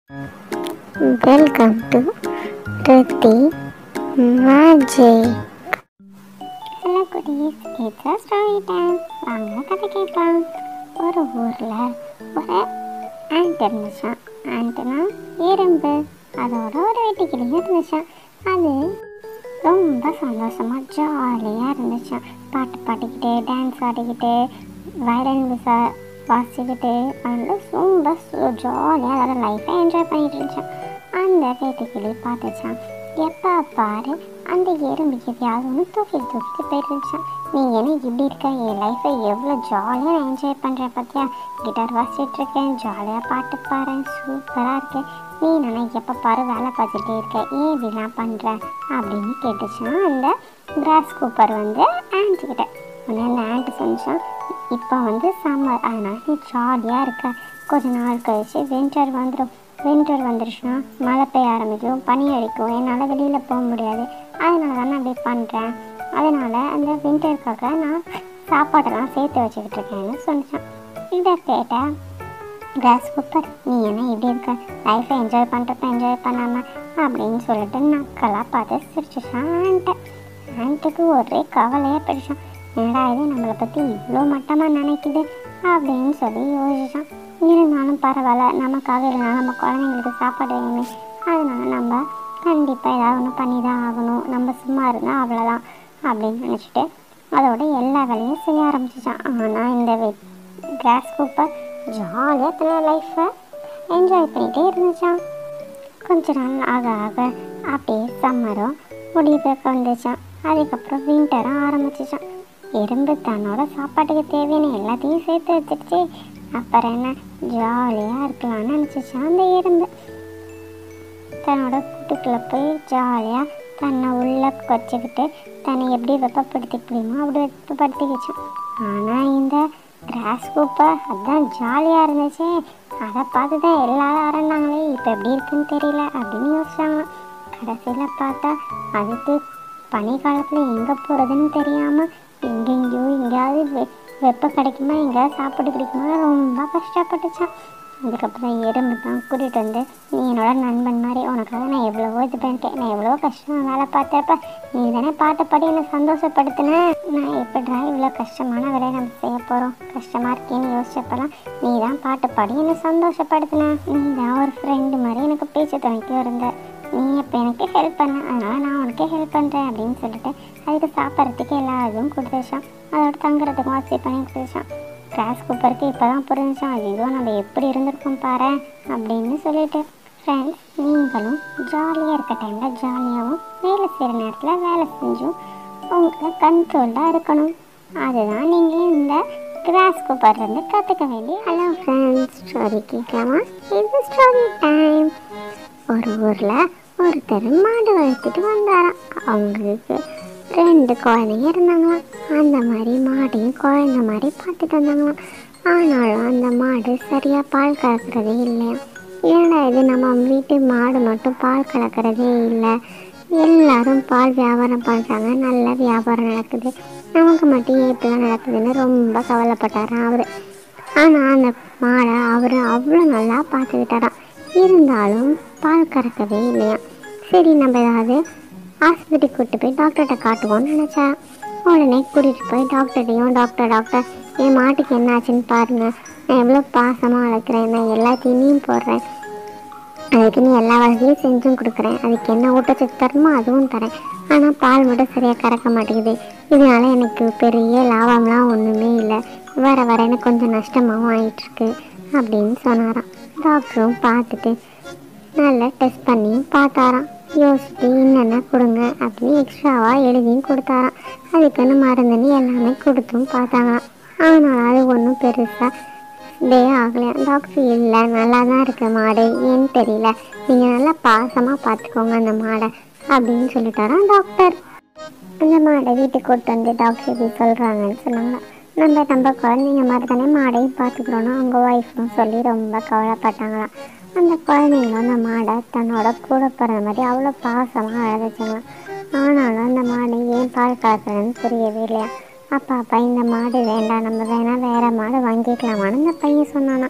welcome to Rithi magic hello குட்டீஸ் it's a story time வாங்க கதை கேட்கலாம் ஒரு ஊரில் ஒரு ஆண்ட் இருந்துச்சான் ஆண்ட்னா எறும்பு அதோட ஒரு வெட்டுக்கிளி இருந்துச்சான் அது ரொம்ப சந்தோஷமாக ஜாலியாக இருந்துச்சான் பாட்டு பாடிக்கிட்டு டான்ஸ் ஆடிக்கிட்டு வயலின் விசா வாசிக்கிட்டு வந்து ரொம்ப ஜாலியாக அதோட லைஃப்பை என்ஜாய் பண்ணிட்டு இருந்துச்சான் அந்த வேட்டுக்கிளி பார்த்துச்சான் எப்போ பாரு அந்த எறும்புக்கு எதையாவது ஒன்று தூக்கி தூக்கிட்டு போயிருந்துச்சான் நீ என்ன இப்படி இருக்க என் லைஃப்பை எவ்வளோ ஜாலியாக நான் என்ஜாய் பண்ணுறேன் பார்த்தியா கிட்டார் வாசிச்சுட்டு இருக்கேன் ஜாலியாக பாட்டு பாடுறேன் சூப்பராக இருக்கு நீ நான் எப்போ பாரு வேலை பார்த்துட்டே இருக்க ஏன் இப்படிலாம் பண்ணுற அப்படின்னு கேட்டுச்சான் அந்த கிராஸ் கூப்பர் வந்து ஆண்ட் கிட்ட உடனே அந்த ஆண்ட் சொன்னான் இப்போ வந்து சம்மர் அதனால் நீ ஜாலியாக இருக்க கொஞ்ச நாள் கழிச்சு வின்டர் வந்துடும் வின்டர் வந்துருச்சுன்னா மழை பெய்ய ஆரம்பிக்கும் பனி அடிக்கும் என்னால் வெளியில் போக முடியாது அதனால தான் நான் அப்படி பண்ணுறேன் அதனால் அந்த வின்டருக்காக நான் சாப்பாடெல்லாம் சேர்த்து வச்சுக்கிட்டு இருக்கேன்னு சொன்னான் இதை கேட்டால் கிராஸ் குப்பர் நீ என்ன இப்படி இருக்க லைஃப்பை என்ஜாய் பண்ணுறப்ப என்ஜாய் பண்ணாமல் அப்படின்னு சொல்லிட்டு நக்கலாக பார்த்து சிரிச்சிச்சான் ஆண்ட்டை ஆண்ட்டுக்கு ஒரே கவலையாக போயிடுச்சான் என்னடா இது நம்மளை பற்றி இவ்வளோ மட்டமாக நினைக்குது அப்படின்னு சொல்லி யோசிச்சான் இருந்தாலும் பரவாயில்ல நமக்காக இல்லைனா நம்ம குழந்தைங்களுக்கு சாப்பாடு வேணுமே அதனால நம்ம கண்டிப்பாக ஏதாவது ஒன்று பண்ணி தான் ஆகணும் நம்ம சும்மா இருந்தால் அவ்வளோதான் அப்படின்னு நினச்சிட்டு அதோட எல்லா வேலையும் செய்ய ஆரம்பிச்சிச்சான் ஆனால் இந்த கிராஸ் கூப்பர் ஜாலியாக தன்னோட லைஃப்பை என்ஜாய் பண்ணிகிட்டே இருந்துச்சான் கொஞ்ச நாள் ஆக ஆக அப்படியே சம்மரும் முடிவுக்கு வந்துச்சான் அதுக்கப்புறம் வின்டரும் ஆரம்பிச்சிச்சான் எறும்பு தன்னோட சாப்பாட்டுக்கு தேவையான எல்லாத்தையும் சேர்த்து வச்சிருச்சு அப்புறம் என்ன ஜாலியாக இருக்கலாம்னு நினச்சிச்சான் அந்த எறும்பு தன்னோட கூட்டுக்குள்ளே போய் ஜாலியாக தன்னை உள்ளே வச்சுக்கிட்டு தன்னை எப்படி வெப்பப்படுத்திக்க முடியுமோ அப்படி வெப்பப்படுத்திக்கிச்சான் ஆனால் இந்த கிராஸ் கூப்பர் அதான் ஜாலியாக இருந்துச்சு அதை பார்த்து தான் எல்லாரும் அரண்டாங்களே இப்போ எப்படி இருக்குன்னு தெரியல அப்படின்னு யோசிச்சாங்களாம் கடைசியில் பார்த்தா அதுக்கு பனி காலத்தில் எங்கே போகிறதுன்னு தெரியாமல் எங்கெங்கேயோ எங்கேயாவது வெ வெப்பம் கிடைக்குமா எங்கேயாவது சாப்பாடு கிடைக்குமா ரொம்ப கஷ்டப்பட்டுச்சான் அதுக்கப்புறம் எறும்பு தான் கூட்டிகிட்டு வந்து நீ என்னோட நண்பன் மாதிரி உனக்காக நான் எவ்வளவோ இது பண்ணிட்டேன் நான் எவ்வளோ கஷ்டமாக வேலை பார்த்தப்ப நீ தானே பாட்டு பாடி என்னை சந்தோஷப்படுத்தின நான் எப்படிடா இவ்வளோ கஷ்டமான வேலையை நம்ம செய்ய போகிறோம் கஷ்டமாக இருக்கேன்னு யோசிச்சப்பெல்லாம் நீ தான் பாட்டு பாடி என்னை சந்தோஷப்படுத்தின நீ தான் ஒரு ஃப்ரெண்டு மாதிரி எனக்கு பேச்சு துணைக்கும் இருந்த நீ இப்போ எனக்கு ஹெல்ப் பண்ண அதனால் நான் உனக்கு ஹெல்ப் பண்ணுறேன் அப்படின்னு சொல்லிட்டு அதுக்கு சாப்பிட்றதுக்கு எல்லா இதுவும் கொடுத்துச்சான் அதோட தங்குறதுக்கும் வசதி பண்ணி கொடுத்துச்சான் கிராஸ் குப்பருக்கு இப்போ தான் புரிஞ்சான் ஐயோ நம்ம எப்படி இருந்திருக்கோம் பாரு அப்படின்னு சொல்லிட்டு ஃப்ரெண்ட்ஸ் நீங்களும் ஜாலியாக இருக்க டைமில் ஜாலியாகவும் வேலை செய்கிற நேரத்தில் வேலை செஞ்சும் உங்களை கண்ட்ரோல்டாக இருக்கணும் அதுதான் நீங்கள் இந்த கிராஸ் குப்பர்லேருந்து கற்றுக்க வேண்டிய ஹலோ ஃப்ரெண்ட்ஸ் ஸ்டோரி கேட்கலாமா இது ஸ்டோரி டைம் ஒரு ஊரில் ஒருத்தர் மாடு வளர்த்துட்டு வந்தாராம் அவங்களுக்கு ரெண்டு குழந்தைங்க இருந்தாங்களாம் அந்த மாதிரி மாடையும் குழந்த மாதிரி பார்த்துட்டு வந்தாங்களாம் ஆனாலும் அந்த மாடு சரியாக பால் கறக்கிறதே இல்லையா ஏன்னா இது நம்ம வீட்டு மாடு மட்டும் பால் கலக்கிறதே இல்லை எல்லாரும் பால் வியாபாரம் பண்ணுறாங்க நல்ல வியாபாரம் நடக்குது நமக்கு மட்டும் ஏன் இப்படிலாம் நடக்குதுன்னு ரொம்ப கவலைப்பட்டாராம் அவர் ஆனால் அந்த மாடை அவர் அவ்வளோ நல்லா பார்த்துக்கிட்டாராம் இருந்தாலும் பால் கறக்கவே இல்லையா சரி நம்ம ஏதாவது ஆஸ்பத்திரி கூப்பிட்டு போய் டாக்டர்கிட்ட காட்டுவோம்னு நினச்சா உடனே கூட்டிகிட்டு போய் டாக்டர்டையும் டாக்டர் டாக்டர் என் மாட்டுக்கு என்ன ஆச்சுன்னு பாருங்கள் நான் எவ்வளோ பாசமாக வளர்க்குறேன் நான் எல்லாத்தையும் போடுறேன் அதுக்கு நீ எல்லா வசதியும் செஞ்சும் கொடுக்குறேன் அதுக்கு என்ன ஊட்டச்சத்து தரணுமோ அதுவும் தரேன் ஆனால் பால் மட்டும் சரியாக கறக்க மாட்டேங்குது இதனால எனக்கு பெரிய லாபம்லாம் ஒன்றுமே இல்லை வர வர எனக்கு கொஞ்சம் நஷ்டமாகவும் ஆயிட்டுருக்கு அப்படின்னு சொன்னாராம் டாக்டரும் பார்த்துட்டு நல்லா டெஸ்ட் பண்ணியும் பார்த்தாராம் யோசிச்சு என்னென்ன கொடுங்க அப்படின்னு எக்ஸ்ட்ராவாக எழுதியும் கொடுத்தாராம் அதுக்குன்னு மருந்துன்னு எல்லாமே கொடுத்தும் பார்த்தாங்களாம் ஆனால் அது ஒன்றும் பெருசாக டே ஆகலையா டாக்டர் இல்லை நல்லா தான் இருக்கு மாடு ஏன்னு தெரியல நீங்கள் நல்லா பாசமாக பார்த்துக்கோங்க அந்த மாடை அப்படின்னு சொல்லிட்டாராம் டாக்டர் அந்த மாடை வீட்டுக்கு கூட்டு வந்து டாக்டர் இப்படி சொல்கிறாங்கன்னு சொன்னாங்க நம்ம நம்ம குழந்தைங்க மாதிரி தானே மாடையும் பார்த்துக்கிறோன்னு அவங்க ஒய்ஃபும் சொல்லி ரொம்ப கவலைப்பட்டாங்களாம் அந்த குழந்தைங்களும் அந்த மாடை தன்னோட கூட பிறந்த மாதிரி அவ்வளோ பாசமாக அழகாச்சாங்களாம் ஆனாலும் அந்த மாடு ஏன் பால் கறக்குறதுன்னு புரியவே இல்லையா அப்பா அப்பா இந்த மாடு வேண்டாம் நம்ம வேணால் வேறு மாடு வாங்கிக்கலாமான்னு இந்த பையன் சொன்னானா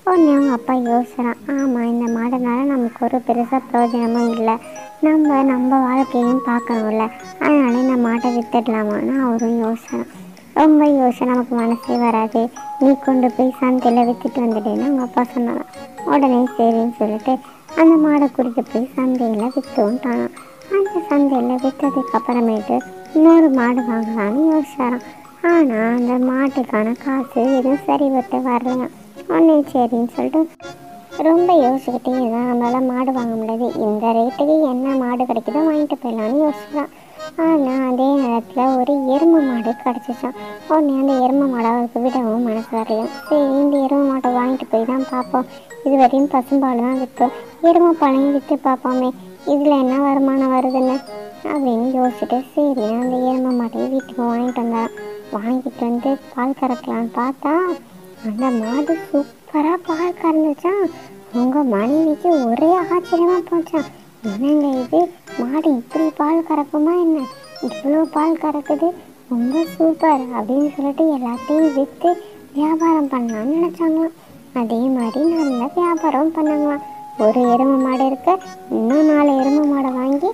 உடனே அவங்க அப்பா யோசிக்கிறான் ஆமாம் இந்த மாடுனால நமக்கு ஒரு பெருசாக பிரயோஜனமும் இல்லை நம்ம நம்ம வாழ்க்கையும் பார்க்கணும்ல அதனால இந்த மாட்டை வித்துடலாமான்னு அவரும் யோசிக்கிறான் ரொம்ப யோசிச்சு நமக்கு மனசே வராது நீ கொண்டு போய் சந்தையில் விற்றுட்டு வந்துட்டேன்னு அவங்க அப்பா சொன்னாங்க உடனே சரின்னு சொல்லிட்டு அந்த மாடை கூட்டிட்டு போய் சந்தையில் விற்றுட்டானான் அந்த சந்தையில் விற்றதுக்கு அப்புறமேட்டு இன்னொரு மாடு வாங்கலாம்னு யோசிச்சாராம் ஆனால் அந்த மாட்டுக்கான காசு எதுவும் சரி பட்டு வரலையாம் உடனே சரின்னு சொல்லிட்டு ரொம்ப யோசிச்சுக்கிட்டே இருந்தால் நம்மளால மாடு வாங்க முடியாது இந்த ரேட்டுக்கு என்ன மாடு கிடைக்குதோ வாங்கிட்டு போயிடலான்னு யோசிச்சான் ஆனால் அதே நேரத்தில் ஒரு எருமை மாடு கிடச்சிச்சான் உடனே அந்த எருமை மாடை அவருக்கு விடவும் மனசு வரலையும் சரி இந்த எருமை மாட்டை வாங்கிட்டு போய் தான் பார்ப்போம் இது வரையும் பசும்பால் தான் விற்றோம் எருமை பாலையும் விற்று பார்ப்போமே இதில் என்ன வருமானம் வருதுன்னு அப்படின்னு யோசிச்சுட்டு சரி அந்த எருமை மாட்டையும் வீட்டுக்கு வாங்கிட்டு வந்தான் வாங்கிட்டு வந்து பால் கறக்கலான்னு பார்த்தா அந்த மாடு சூப்பராக பால் கறந்துச்சான் உங்கள் மனைவிக்கு ஒரே ஆச்சரியமாக போச்சான் என்னங்க இது மாடு இப்படி பால் கறக்குமா என்ன இவ்வளோ பால் கறக்குது ரொம்ப சூப்பர் அப்படின்னு சொல்லிட்டு எல்லாத்தையும் விற்று வியாபாரம் பண்ணலாம்னு நினச்சாங்களாம் அதே மாதிரி நல்ல வியாபாரம் பண்ணாங்களாம் ஒரு எருமை மாடு இருக்க இன்னும் நாலு எருமை மாடை வாங்கி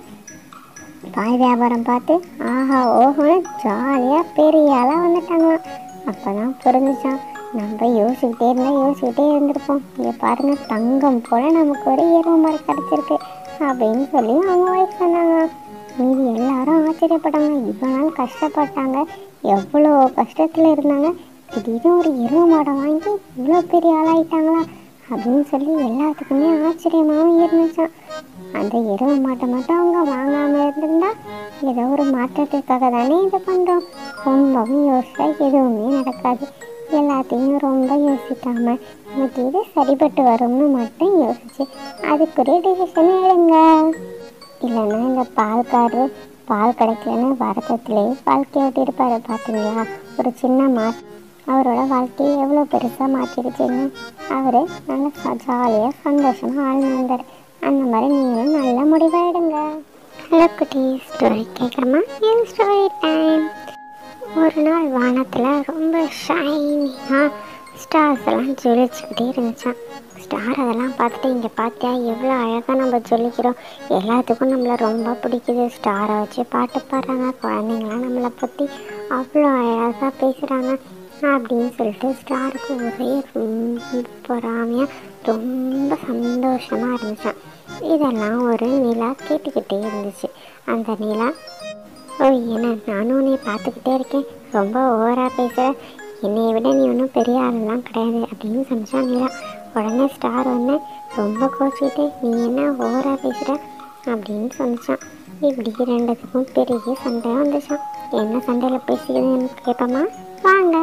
பால் வியாபாரம் பார்த்து ஆஹா ஓஹோன்னு ஜாலியாக பெரிய ஆளாக வந்துட்டாங்களாம் அப்போ தான் புரிஞ்சுச்சான் நம்ம யோசிக்கிட்டே இருந்தால் யோசிக்கிட்டே இருந்திருப்போம் இங்கே பாருங்க தங்கம் போல் நமக்கு ஒரு எருமை மாடு கிடச்சிருக்கு அப்படின்னு சொல்லி அவங்க ஒய்ஃப் சொன்னாங்க மீதி எல்லாரும் ஆச்சரியப்பட்டாங்க இவ்வளோ நாள் கஷ்டப்பட்டாங்க எவ்வளோ கஷ்டத்தில் இருந்தாங்க திடீர்னு ஒரு எருமை மாடை வாங்கி இவ்வளோ பெரிய ஆளாயிட்டாங்களா அப்படின்னு சொல்லி எல்லாத்துக்குமே ஆச்சரியமாகவும் இருந்துச்சான் அந்த எருமை மாட்டை மட்டும் அவங்க வாங்காமல் இருந்திருந்தா ஏதோ ஒரு மாற்றத்திற்காக தானே இது பண்ணுறோம் ரொம்பவும் யோசிச்சா எதுவுமே நடக்காது எல்லாத்தையும் ரொம்ப யோசிக்காம நமக்கு இது சரிப்பட்டு வரும்னு மட்டும் யோசிச்சு அதுக்குரிய டிசிஷன் எடுங்க இல்லைன்னா இந்த பால்காரர் பால் கிடைக்கலன்னு வருத்தத்திலே வாழ்க்கையை விட்டிருப்பாரு பார்த்தீங்களா ஒரு சின்ன மா அவரோட வாழ்க்கையை எவ்வளோ பெருசாக மாற்றிடுச்சுன்னு அவர் நல்லா ஜாலியாக சந்தோஷமாக வாழ்ந்து வந்தார் அந்த மாதிரி நீங்களும் நல்ல முடிவாக எடுங்க ஹலோ குட்டி ஸ்டோரி கேட்குறமா என் ஸ்டோரி டைம் ஒரு நாள் வானத்தில் ரொம்ப ஷைனிங்காக ஸ்டார்ஸ் எல்லாம் ஜொலிச்சுக்கிட்டே இருந்துச்சான் ஸ்டார் அதெல்லாம் பார்த்துட்டு இங்கே பார்த்தியா எவ்வளோ அழகாக நம்ம ஜொலிக்கிறோம் எல்லாத்துக்கும் நம்மளை ரொம்ப பிடிக்குது ஸ்டாரை வச்சு பாட்டு பாடுறாங்க குழந்தைங்களாம் நம்மளை பற்றி அவ்வளோ அழகாக பேசுகிறாங்க அப்படின்னு சொல்லிட்டு ஸ்டாருக்கு ஒரே ரொம்ப பொறாமையாக ரொம்ப சந்தோஷமாக இருந்துச்சான் இதெல்லாம் ஒரு நிலா கேட்டுக்கிட்டே இருந்துச்சு அந்த நிலா ஓ என்ன நானும் உன்னை பார்த்துக்கிட்டே இருக்கேன் ரொம்ப ஓவராக பேசுகிற என்னை விட நீ ஒன்றும் பெரிய ஆளெல்லாம் கிடையாது அப்படின்னு சொன்னா நிலா உடனே ஸ்டார் ஒன்று ரொம்ப கோச்சிக்கிட்டு நீ என்ன ஓவராக பேசுகிற அப்படின்னு சொன்னான் இப்படி ரெண்டுத்துக்கும் பெரிய சண்டை வந்துச்சான் என்ன சண்டையில் பேசிக்கிறதுன்னு கேட்போமா வாங்க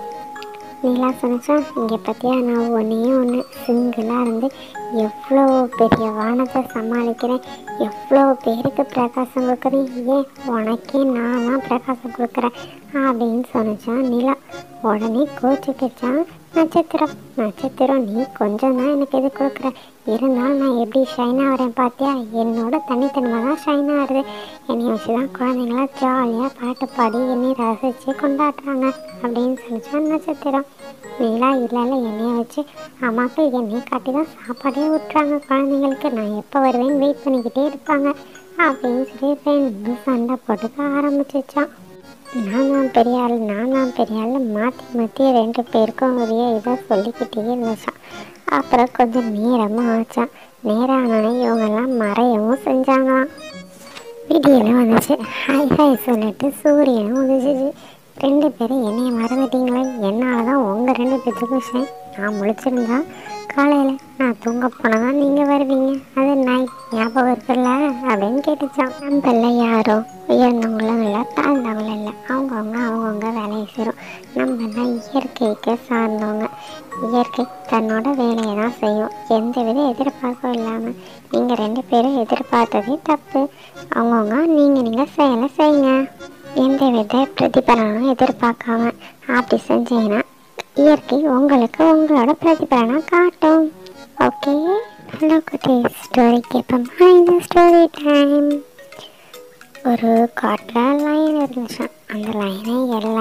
நீலா சொன்னச்சா இங்கே பார்த்தியா நான் ஒன்றே ஒன்று சிங்கிளாக இருந்து எவ்வளோ பெரிய வானத்தை சமாளிக்கிறேன் எவ்வளோ பேருக்கு பிரகாசம் கொடுக்குறேன் ஏன் உனக்கே நான் தான் பிரகாசம் கொடுக்குறேன் அப்படின்னு சொன்னச்சான் நிலா உடனே கோச்சுக்கிச்சான் நட்சத்திரம் நட்சத்திரம் நீ கொஞ்சம் தான் எனக்கு இது கொடுக்குற இருந்தாலும் நான் எப்படி ஷைன் ஆகிறேன் பார்த்தியா என்னோட தனித்தன்மை தான் ஷைன் ஆகுது என்னை வச்சு தான் குழந்தைங்களாம் ஜாலியாக பாட்டு பாடி என்னை ரசித்து கொண்டாடுறாங்க அப்படின்னு சொல்லிச்சான் நட்சத்திரம் நீலா இல்லை இல்லை என்னைய வச்சு அம்மாக்கு என்னையை காட்டி தான் சாப்பாடே விட்டுறாங்க குழந்தைங்களுக்கு நான் எப்போ வருவேன்னு வெயிட் பண்ணிக்கிட்டே இருப்பாங்க அப்படின்னு சொல்லி ரெண்டு சண்டை போட்டுக்க ஆரம்பிச்சிச்சான் நான் தான் பெரிய ஆள் நான் தான் பெரிய ஆள் மாற்றி மாற்றி ரெண்டு பேருக்கும் ஒரே இதை சொல்லிக்கிட்டே இருந்துச்சான் அப்புறம் கொஞ்சம் நேரமும் ஆச்சான் நேரம் ஆனோடனே இவங்கெல்லாம் மறையவும் செஞ்சாங்களாம் விடியலும் வந்துச்சு ஹாய் ஹாய் சொல்லிட்டு சூரியனும் உதிச்சிச்சு ரெண்டு பேரும் என்னைய மறந்துட்டீங்களே என்னால் தான் உங்கள் ரெண்டு பேத்துக்கும் விஷயம் நான் முழிச்சிருந்தா காலையில் நான் தூங்க போனால் தான் நீங்கள் வருவீங்க அது நைட் ஞாபகம் இருக்குல்ல அப்படின்னு கேட்டுச்சான் நம்மள யாரும் உயர்ந்தவங்களும் இல்லை தாழ்ந்தவங்களும் இல்லை அவங்கவுங்க அவங்கவுங்க வேலையை செய்கிறோம் நம்ம தான் இயற்கைக்கு சார்ந்தவங்க இயற்கை தன்னோட வேலையை தான் செய்யும் எந்த வித எதிர்பார்ப்பும் இல்லாமல் நீங்கள் ரெண்டு பேரும் எதிர்பார்த்ததே தப்பு அவங்கவுங்க நீங்கள் நீங்கள் செயலை செய்யுங்க எந்த வித பிரதிபலனும் எதிர்பார்க்காம அப்படி செஞ்சீங்கன்னா இயற்கை உங்களுக்கு உங்களோட பிரதிபலனை காட்டும் ஓகே ஹலோ குட்டி ஸ்டோரி கேட்போம் இந்த ஸ்டோரி டைம் ஒரு காட்டில் லைன் இருந்துச்சான் அந்த லைனை எல்லாரும்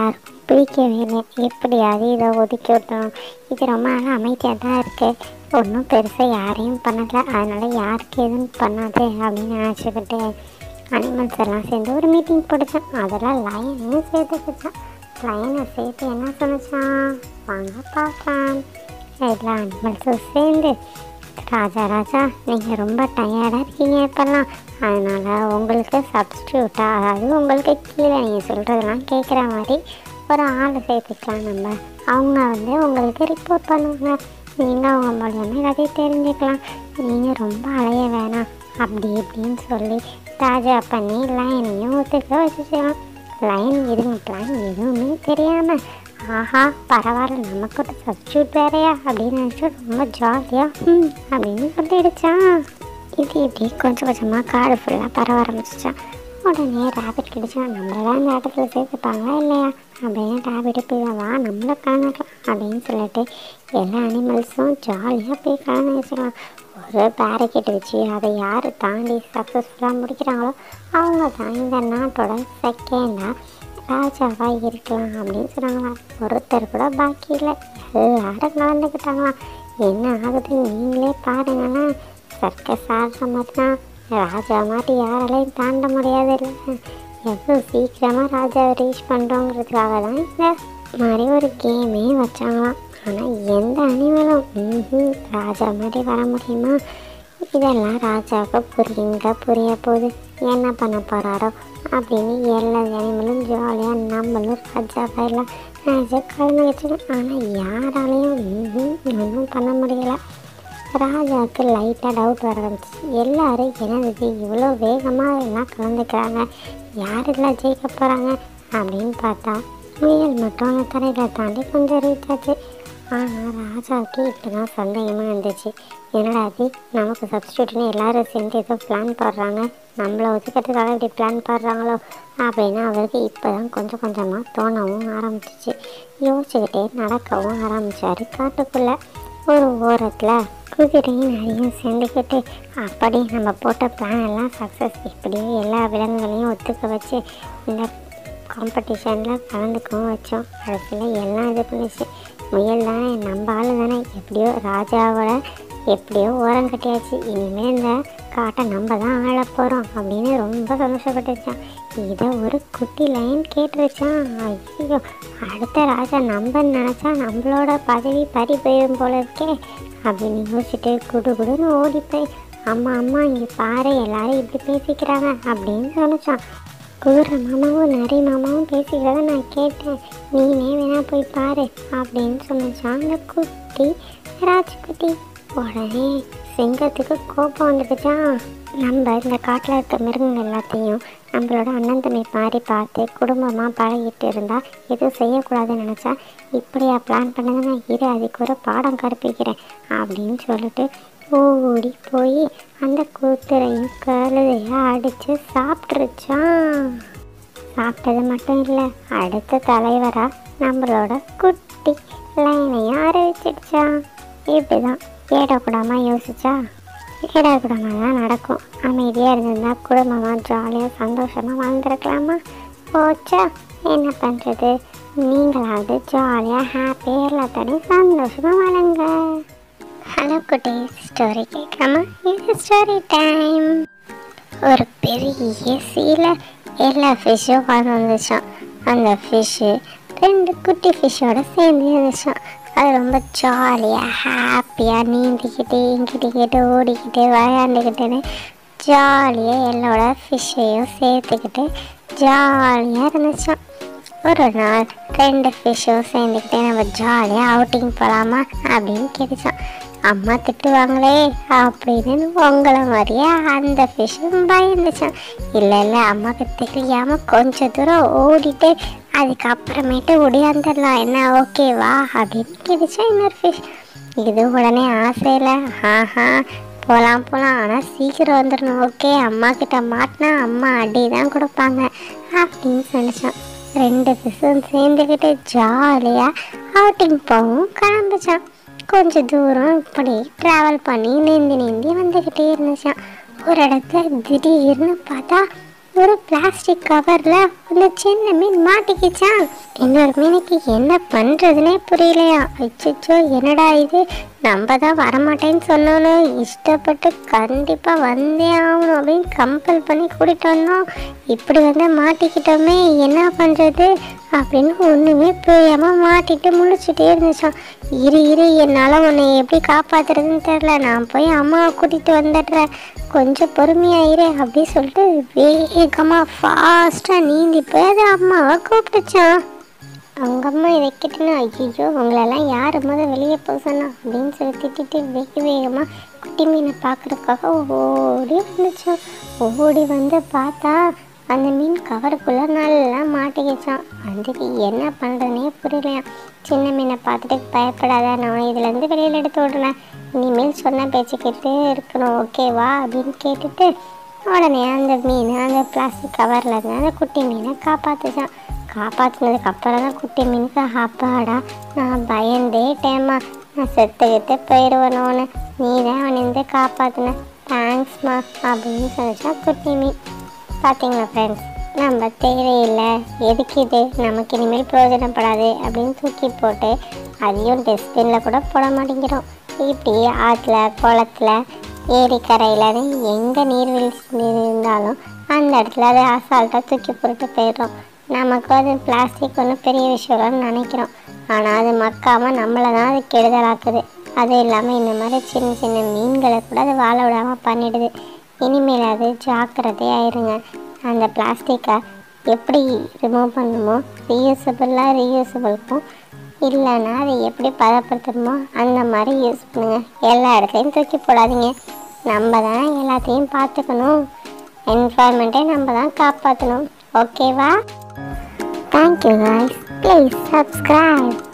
பிடிக்கவே இல்லை எப்படியாவது இதை ஒதுக்கி விட்டோம் இது ரொம்ப நாள் அமைதியாக தான் இருக்குது ஒன்றும் பெருசாக யாரையும் பண்ணலை அதனால் யாருக்கு எதுவும் பண்ணாது அப்படின்னு நினச்சிக்கிட்டு அனிமல்ஸ் எல்லாம் சேர்ந்து ஒரு மீட்டிங் போட்டுச்சான் அதெல்லாம் லயனையும் சேர்த்துக்கிச்சான் லயனை சேர்த்து என்ன சொன்னச்சான் வாங்க பார்க்கலாம் எல்லா அனிமல்ஸும் சேர்ந்து ராஜா ராஜா நீங்கள் ரொம்ப டயர்டாக இருக்கீங்க இப்போல்லாம் அதனால் உங்களுக்கு சப்ஸ்டியூட்டாக அதாவது உங்களுக்கு கீழே நீங்கள் சொல்கிறதெல்லாம் கேட்குற மாதிரி ஒரு ஆளை சேர்த்துக்கலாம் நம்ம அவங்க வந்து உங்களுக்கு ரிப்போர்ட் பண்ணுவாங்க நீங்கள் அவங்க மூலியமாக எல்லாத்தையும் தெரிஞ்சுக்கலாம் நீங்கள் ரொம்ப அலைய வேணாம் அப்படி இப்படின்னு சொல்லி ராஜா பண்ணி லைனையும் ஒத்துக்க வச்சுக்கலாம் லைன் எதுவும் பிளான் எதுவுமே தெரியாமல் ஆஹா பரவாயில்ல நமக்கு ஒரு சப்ஸ்டியூட் வேறையா அப்படின்னு நினச்சி ரொம்ப ஜாலியாக ம் அப்படின்னு சொல்லிடுச்சான் இது இப்படி கொஞ்சம் கொஞ்சமாக காடு ஃபுல்லாக பரவ ஆரம்பிச்சிச்சான் உடனே ரேபிட் கிடைச்சான் நம்மளெல்லாம் இந்த இடத்துல சேர்த்துப்பாங்களா இல்லையா அப்படின்னு ரேபிட் போய் வா நம்மளை கலந்துக்கலாம் அப்படின்னு சொல்லிட்டு எல்லா அனிமல்ஸும் ஜாலியாக போய் கலந்து வச்சுக்கலாம் ஒரு பேரிகேட் வச்சு அதை யார் தாண்டி சக்ஸஸ்ஃபுல்லாக முடிக்கிறாங்களோ அவங்க தான் இந்த நாட்டோட செகண்டாக ராஜாவாக இருக்கலாம் அப்படின்னு சொன்னாங்களாம் ஒருத்தர் கூட பாக்கி இல்லை எல்லாரும் கலந்துக்கிட்டாங்களாம் என்ன ஆகுது நீங்களே பாருங்களேன் சர்க்கஸ் ஆடுற மாதிரி தான் ராஜா மாதிரி யாராலையும் தாண்ட முடியாது இல்லை எவ்வளோ சீக்கிரமாக ராஜாவை ரீச் பண்ணுறோங்கிறதுக்காக தான் இந்த மாதிரி ஒரு கேமே வச்சாங்களாம் ஆனால் எந்த அனிமலும் ம்ஹும், ராஜா மாதிரி வர முடியுமா இதெல்லாம் ராஜாவுக்கு புரியுங்க புரிய போகுது என்ன பண்ண போகிறாரோ அப்படின்னு எல்லா அனிமலும் ஜாலியாக நம்மளும் ராஜாவா எல்லாம் ராஜா கலந்து வச்சுக்கணும் ஆனால் யாராலையும் ம்ஹும், ஒன்றும் பண்ண முடியல ராஜாவுக்கு லைட்டாக டவுட் வர ஆரம்பிச்சு எல்லாரும் என்னது இவ்வளோ வேகமாக எல்லாம் கலந்துக்கிறாங்க யார் எல்லாம் ஜெயிக்க போகிறாங்க அப்படின்னு பார்த்தா முயல் மட்டும் அந்த தரையில் தாண்டி கொஞ்சம் ரீச் ஆச்சு ஆனால் ராஜாவுக்கு இப்போ தான் சந்தேகமாக இருந்துச்சு என்னடா அது நமக்கு சப்ஸ்டியூட்னு எல்லாரும் சேர்ந்து ஏதோ பிளான் போடுறாங்க நம்மளை ஒதுக்கிறதுக்காக இப்படி பிளான் போடுறாங்களோ அப்படின்னு அவருக்கு இப்போ தான் கொஞ்சம் கொஞ்சமாக தோணவும் ஆரம்பிச்சிச்சு யோசிச்சுக்கிட்டே நடக்கவும் ஆரம்பித்தார் காட்டுக்குள்ளே ஒரு ஓரத்தில் குதிரையும் நிறையும் சேர்ந்துக்கிட்டு அப்படி நம்ம போட்ட பிளான் எல்லாம் சக்ஸஸ் இப்படியே எல்லா விலங்குகளையும் ஒத்துக்க வச்சு இந்த காம்படிஷனில் கலந்துக்கவும் வச்சோம் கடைசியில் எல்லாம் இது பண்ணிச்சு முயல் தானே நம்ம ஆளு தானே எப்படியோ ராஜாவோட எப்படியோ ஓரம் கட்டியாச்சு இனிமேல் இந்த காட்டை நம்ம தான் ஆள போகிறோம் அப்படின்னு ரொம்ப சந்தோஷப்பட்டுச்சான் இதை ஒரு குட்டி லைன் கேட்டுருச்சான் ஐயோ அடுத்த ராஜா நம்ம நினச்சா நம்மளோட பதவி பறி போயிடும் போல இருக்கே அப்படின்னு யோசிச்சுட்டு குடு குடுன்னு ஓடி போய் அம்மா அம்மா இங்கே பாரு எல்லாரும் இப்படி பேசிக்கிறாங்க அப்படின்னு சொன்னச்சான் குதிரை மாமாவும் நரி மாமாவும் பேசிக்கிறத நான் கேட்டேன் நீனே வேணா போய் பாரு அப்படின்னு சொன்னச்சான் அந்த குட்டி ராஜ்குட்டி உடனே சிங்கத்துக்கு கோபம் வந்துடுச்சான் நம்ம இந்த காட்டில் இருக்க மிருகங்கள் எல்லாத்தையும் நம்மளோட அண்ணன் தம்பி மாதிரி பார்த்து குடும்பமாக பழகிட்டு இருந்தால் எதுவும் செய்யக்கூடாதுன்னு நினச்சா இப்படியா பிளான் பண்ணதுன்னா இரு அதுக்கு ஒரு பாடம் கற்பிக்கிறேன் அப்படின்னு சொல்லிட்டு ஓடி போய் அந்த குதிரையும் கழுதையும் அடித்து சாப்பிட்ருச்சான் சாப்பிட்டது மட்டும் இல்லை அடுத்த தலைவராக நம்மளோட குட்டி லைனையும் அறிவிச்சிடுச்சான் இப்படிதான் ஏடக்கூடாமல் யோசிச்சா ஏடக்கூடாமல் தான் நடக்கும் அமைதியாக இருந்திருந்தா குடும்பமாக ஜாலியாக சந்தோஷமாக வாழ்ந்துருக்கலாமா போச்சா என்ன பண்ணுறது நீங்களாவது ஜாலியாக ஹாப்பியாக எல்லாத்தோடையும் சந்தோஷமாக வாழுங்க ஹலோ குட்டீஸ் ஸ்டோரி கேட்காம இது ஸ்டோரி டைம் ஒரு பெரிய சீல எல்லா ஃபிஷ்ஷும் வாழ்ந்து வந்துச்சான் அந்த ஃபிஷ்ஷு ரெண்டு குட்டி ஃபிஷ்ஷோட சேர்ந்து இருந்துச்சான் அது ரொம்ப ஜாலியாக ஹாப்பியாக நீந்திக்கிட்டு இங்கிட்டிக்கிட்டு ஓடிக்கிட்டு விளையாண்டுக்கிட்டுன்னு ஜாலியாக எல்லாரோட ஃபிஷ்ஷையும் சேர்த்துக்கிட்டு ஜாலியாக இருந்துச்சான் ஒரு நாள் ரெண்டு ஃபிஷ்ஷும் சேர்ந்துக்கிட்டு நம்ம ஜாலியாக அவுட்டிங் போகலாமா அப்படின்னு கேட்டுச்சான் அம்மா திட்டுவாங்களே அப்படின்னு உங்களை மாதிரியே அந்த ஃபிஷ்ஷும் பயந்துச்சான் இல்லை இல்லை அம்மாவுக்கு தெரியாமல் கொஞ்சம் தூரம் ஓடிட்டு அதுக்கப்புறமேட்டு ஒடியாந்துடலாம் என்ன ஓகேவா அப்படின்னு கேட்டுச்சா இன்னொரு ஃபிஷ் இது உடனே ஆசையில் ஆஹா போகலாம் போகலாம் ஆனால் சீக்கிரம் வந்துடணும் ஓகே அம்மா கிட்ட மாட்டினா அம்மா அடி தான் கொடுப்பாங்க அப்படின்னு சொன்னிச்சான் ரெண்டு ஃபிஷ்ஷும் சேர்ந்துக்கிட்டு ஜாலியாக அவுட்டிங் போகவும் கிளம்பிச்சான் கொஞ்சம் தூரம் இப்படி ட்ராவல் பண்ணி நீந்தி நீந்தி வந்துக்கிட்டே இருந்துச்சான் ஒரு இடத்துல திடீர்னு பார்த்தா ஒரு பிளாஸ்டிக் கவரில் ஒரு சின்ன மீன் மாட்டிக்கிச்சான் இன்னொரு மீனுக்கு என்ன பண்ணுறதுனே புரியலையா அச்சோ என்னடா இது நம்ம தான் வரமாட்டேன்னு சொன்னோன்னு இஷ்டப்பட்டு கண்டிப்பாக வந்தே ஆகணும் அப்படின்னு கம்பல் பண்ணி கூட்டிகிட்டு வந்தோம் இப்படி வந்து மாட்டிக்கிட்டோமே என்ன பண்ணுறது அப்படின்னு ஒன்றுமே புரியாமல் மாட்டிட்டு முழிச்சிட்டே இருந்துச்சான் இரு இரு என்னால் உன்னை எப்படி காப்பாத்துறதுன்னு தெரில நான் போய் அம்மாவை கூட்டிகிட்டு வந்துடுறேன் கொஞ்சம் பொறுமையாக இரு அப்படி சொல்லிட்டு வேகமாக ஃபாஸ்ட்டாக நீந்தி போய் அது அம்மாவை கூப்பிட்டுச்சான் அவங்க அம்மா இதை கேட்டுன்னு ஐயோ உங்களெல்லாம் யார் முத வெளியே போக சொன்னா அப்படின்னு சொல்லி திட்டிட்டு வேக வேகமாக குட்டி மீனை பார்க்குறதுக்காக ஓடி வந்துச்சான் ஓடி வந்து பார்த்தா அந்த மீன் கவருக்குள்ளே நல்லா மாட்டிக்கிச்சான் அதுக்கு என்ன பண்ணுறதுனே புரியலையா சின்ன மீனை பார்த்துட்டு பயப்படாத நான் இதுலேருந்து வெளியில் எடுத்து விடுறேன் இனிமேல் சொன்ன பேச்சு கேட்டு இருக்கணும் ஓகேவா அப்படின்னு கேட்டுட்டு உடனே அந்த மீன் அந்த பிளாஸ்டிக் கவரில் இருந்து அந்த குட்டி மீனை காப்பாற்றுச்சான் காப்பாற்றினதுக்கு அப்புறம் தான் குட்டி மீனுக்கு அப்பாடா நான் பயந்தேட்டேம்மா நான் செத்து கித்து போயிடுவனோன்னு நீ தான் அவனிருந்து காப்பாற்றின தேங்க்ஸ்மா அப்படின்னு சொல்லிச்சா குட்டி மீன் பார்த்தீங்களா ஃப்ரெண்ட்ஸ் நம்ம தேவையில்லை எதுக்கு இது நமக்கு இனிமேல் பிரயோஜனப்படாது அப்படின்னு தூக்கி போட்டு அதையும் டஸ்ட்பினில் கூட போட மாட்டேங்கிறோம் இப்படி ஆற்றுல குளத்துல ஏரிக்கரையில் எங்கே நீர்வீழ்ச்சி இருந்தாலும் அந்த இடத்துல அதை அசால்ட்டாக தூக்கி போட்டு போயிடுறோம் நமக்கு அது பிளாஸ்டிக் ஒன்றும் பெரிய விஷயம்னு நினைக்கிறோம் ஆனால் அது மக்காமல் நம்மளை தான் அது கெடுதலாக்குது அதுவும் இல்லாமல் இந்த மாதிரி சின்ன சின்ன மீன்களை கூட அது வாழ விடாமல் பண்ணிடுது இனிமேல் அது ஜாக்கிரதையாக இருங்க அந்த பிளாஸ்டிக்கை எப்படி ரிமூவ் பண்ணணுமோ ரீயூசபிளாக ரீயூசபிளுக்கும் இல்லைன்னா அதை எப்படி பதப்படுத்தணுமோ அந்த மாதிரி யூஸ் பண்ணுங்கள் எல்லா இடத்துலையும் தூக்கி போடாதீங்க நம்ம தான் எல்லாத்தையும் பார்த்துக்கணும் என்வாயன்மெண்ட்டை நம்ம தான் காப்பாற்றணும் ஓகேவா தேங்க்யூ guys ப்ளீஸ் subscribe